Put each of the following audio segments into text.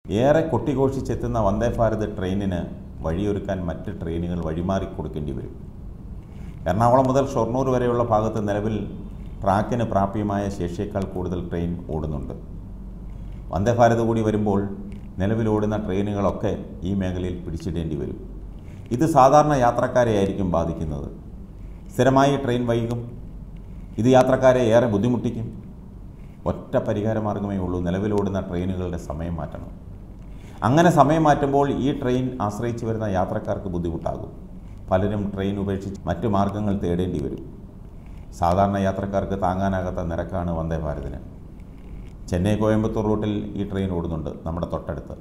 ഏറെ കൊട്ടിഘോഷിച്ചെത്തുന്ന വന്ദേ ഭാരത് ട്രെയിനിന് വഴിയൊരുക്കാൻ മറ്റ് ട്രെയിനുകൾ വഴിമാറി കൊടുക്കേണ്ടി വരും എറണാകുളം മുതൽ ഷൊർണൂർ വരെയുള്ള ഭാഗത്ത് നിലവിൽ ട്രാക്കിന് പ്രാപ്യമായ ശേഷിയേക്കാൾ കൂടുതൽ ട്രെയിൻ ഓടുന്നുണ്ട് വന്ദേ ഭാരത് കൂടി വരുമ്പോൾ നിലവിലോടുന്ന ട്രെയിനുകളൊക്കെ ഈ മേഖലയിൽ പിടിച്ചിടേണ്ടി വരും ഇത് സാധാരണ യാത്രക്കാരെ ആയിരിക്കും ബാധിക്കുന്നത് സ്ഥിരമായി ട്രെയിൻ വൈകും ഇത് യാത്രക്കാരെ ഏറെ ബുദ്ധിമുട്ടിക്കും ഒറ്റ പരിഹാര മാർഗമേ ഉള്ളൂ നിലവിലോടുന്ന ട്രെയിനുകളുടെ സമയം മാറ്റണം അങ്ങനെ സമയം മാറ്റുമ്പോൾ ഈ ട്രെയിൻ ആശ്രയിച്ച് വരുന്ന യാത്രക്കാർക്ക് ബുദ്ധിമുട്ടാകും പലരും ട്രെയിൻ ഉപേക്ഷിച്ച് മറ്റു മാർഗങ്ങൾ തേടേണ്ടി വരും സാധാരണ യാത്രക്കാർക്ക് താങ്ങാനാകാത്ത നിരക്കാണ് വന്ദേ ഭാരതിന് ചെന്നൈ കോയമ്പത്തൂർ റൂട്ടിൽ ഈ ട്രെയിൻ ഓടുന്നുണ്ട് നമ്മുടെ തൊട്ടടുത്ത്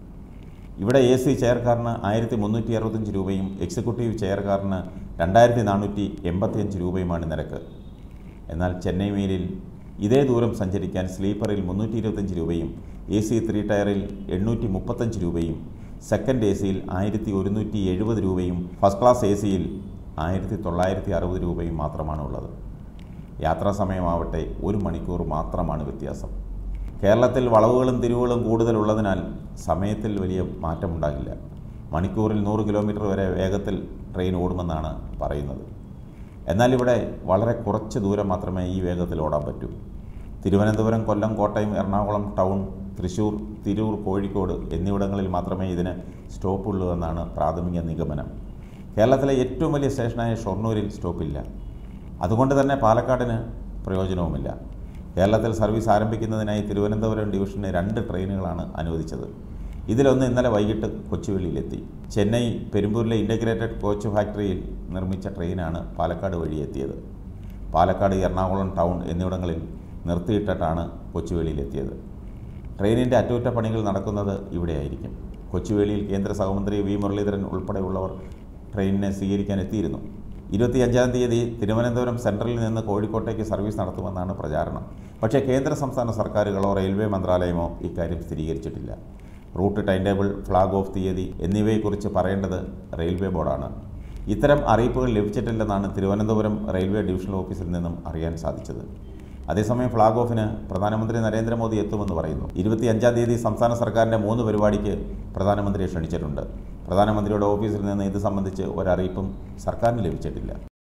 ഇവിടെ എ സി ചെയർകാരന് ആയിരത്തി മുന്നൂറ്റി അറുപത്തഞ്ച് രൂപയും എക്സിക്യൂട്ടീവ് ചെയർകാരന് രണ്ടായിരത്തി നാനൂറ്റി എൺപത്തിയഞ്ച് രൂപയുമാണ് നിരക്ക് എന്നാൽ ചെന്നൈ മെയിലിൽ ഇതേ ദൂരം സഞ്ചരിക്കാൻ സ്ലീപ്പറിൽ മുന്നൂറ്റി ഇരുപത്തഞ്ച് രൂപയും എ സി ത്രീ ടയറിൽ എണ്ണൂറ്റി മുപ്പത്തഞ്ച് രൂപയും സെക്കൻഡ് എ സിയിൽ ആയിരത്തി ഒരുന്നൂറ്റി എഴുപത് രൂപയും ഫസ്റ്റ് ക്ലാസ് എ സിയിൽ ആയിരത്തി തൊള്ളായിരത്തി അറുപത് രൂപയും മാത്രമാണ് ഉള്ളത് യാത്രാ സമയമാവട്ടെ ഒരു മണിക്കൂർ മാത്രമാണ് വ്യത്യാസം കേരളത്തിൽ വളവുകളും തിരിവുകളും കൂടുതലുള്ളതിനാൽ സമയത്തിൽ വലിയ മാറ്റമുണ്ടാകില്ല മണിക്കൂറിൽ നൂറ് കിലോമീറ്റർ വരെ വേഗത്തിൽ ട്രെയിൻ ഓടുമെന്നാണ് പറയുന്നത് എന്നാൽ ഇവിടെ വളരെ കുറച്ച് ദൂരം മാത്രമേ ഈ വേഗത്തിൽ ഓടാൻ പറ്റൂ തിരുവനന്തപുരം കൊല്ലം കോട്ടയം എറണാകുളം ടൗൺ തൃശ്ശൂർ തിരൂർ കോഴിക്കോട് എന്നിവിടങ്ങളിൽ മാത്രമേ ഇതിന് സ്റ്റോപ്പുള്ളൂ എന്നാണ് പ്രാഥമിക നിഗമനം കേരളത്തിലെ ഏറ്റവും വലിയ സ്റ്റേഷനായ ഷൊർണൂരിൽ സ്റ്റോപ്പില്ല അതുകൊണ്ട് തന്നെ പാലക്കാടിന് പ്രയോജനവുമില്ല കേരളത്തിൽ സർവീസ് ആരംഭിക്കുന്നതിനായി തിരുവനന്തപുരം ഡിവിഷന് രണ്ട് ട്രെയിനുകളാണ് അനുവദിച്ചത് ഇതിലൊന്ന് ഇന്നലെ വൈകിട്ട് കൊച്ചുവേളിയിലെത്തി ചെന്നൈ പെരുമ്പൂരിലെ ഇൻ്റഗ്രേറ്റഡ് കോച്ച് ഫാക്ടറിയിൽ നിർമ്മിച്ച ട്രെയിനാണ് പാലക്കാട് വഴി എത്തിയത് പാലക്കാട് എറണാകുളം ടൗൺ എന്നിവിടങ്ങളിൽ നിർത്തിയിട്ടിട്ടാണ് കൊച്ചുവേളിയിലെത്തിയത് ട്രെയിനിൻ്റെ അറ്റകുറ്റപ്പണികൾ നടക്കുന്നത് ഇവിടെയായിരിക്കും കൊച്ചുവേളിയിൽ കേന്ദ്ര സഹമന്ത്രി വി മുരളീധരൻ ഉൾപ്പെടെയുള്ളവർ ട്രെയിനിനെ സ്വീകരിക്കാൻ എത്തിയിരുന്നു ഇരുപത്തിയഞ്ചാം തീയതി തിരുവനന്തപുരം സെൻട്രലിൽ നിന്ന് കോഴിക്കോട്ടേക്ക് സർവീസ് നടത്തുമെന്നാണ് പ്രചാരണം പക്ഷേ കേന്ദ്ര സംസ്ഥാന സർക്കാരുകളോ റെയിൽവേ മന്ത്രാലയമോ ഇക്കാര്യം സ്ഥിരീകരിച്ചിട്ടില്ല route time table flag off തീയതി എന്നിവയെക്കുറിച്ച് പറയേണ്ടത് റെയിൽവേ ബോർഡാണ് ഇത്തരം അറിയിപ്പുകൾ ലഭിച്ചിട്ടില്ലെന്നാണ് തിരുവനന്തപുരം റെയിൽവേ ഡിവിഷണൽ ഓഫീസിൽ നിന്നും അറിയാൻ സാധിച്ചത് അതേസമയം ഫ്ലാഗ് ഓഫിന് പ്രധാനമന്ത്രി നരേന്ദ്രമോദി എത്തുമെന്ന് പറയുന്നു ഇരുപത്തിയഞ്ചാം തീയതി സംസ്ഥാന സർക്കാരിൻ്റെ മൂന്ന് പരിപാടിക്ക് പ്രധാനമന്ത്രിയെ ക്ഷണിച്ചിട്ടുണ്ട് പ്രധാനമന്ത്രിയുടെ ഓഫീസിൽ നിന്ന് ഇത് സംബന്ധിച്ച് ഒരറിയിപ്പും സർക്കാരിന് ലഭിച്ചിട്ടില്ല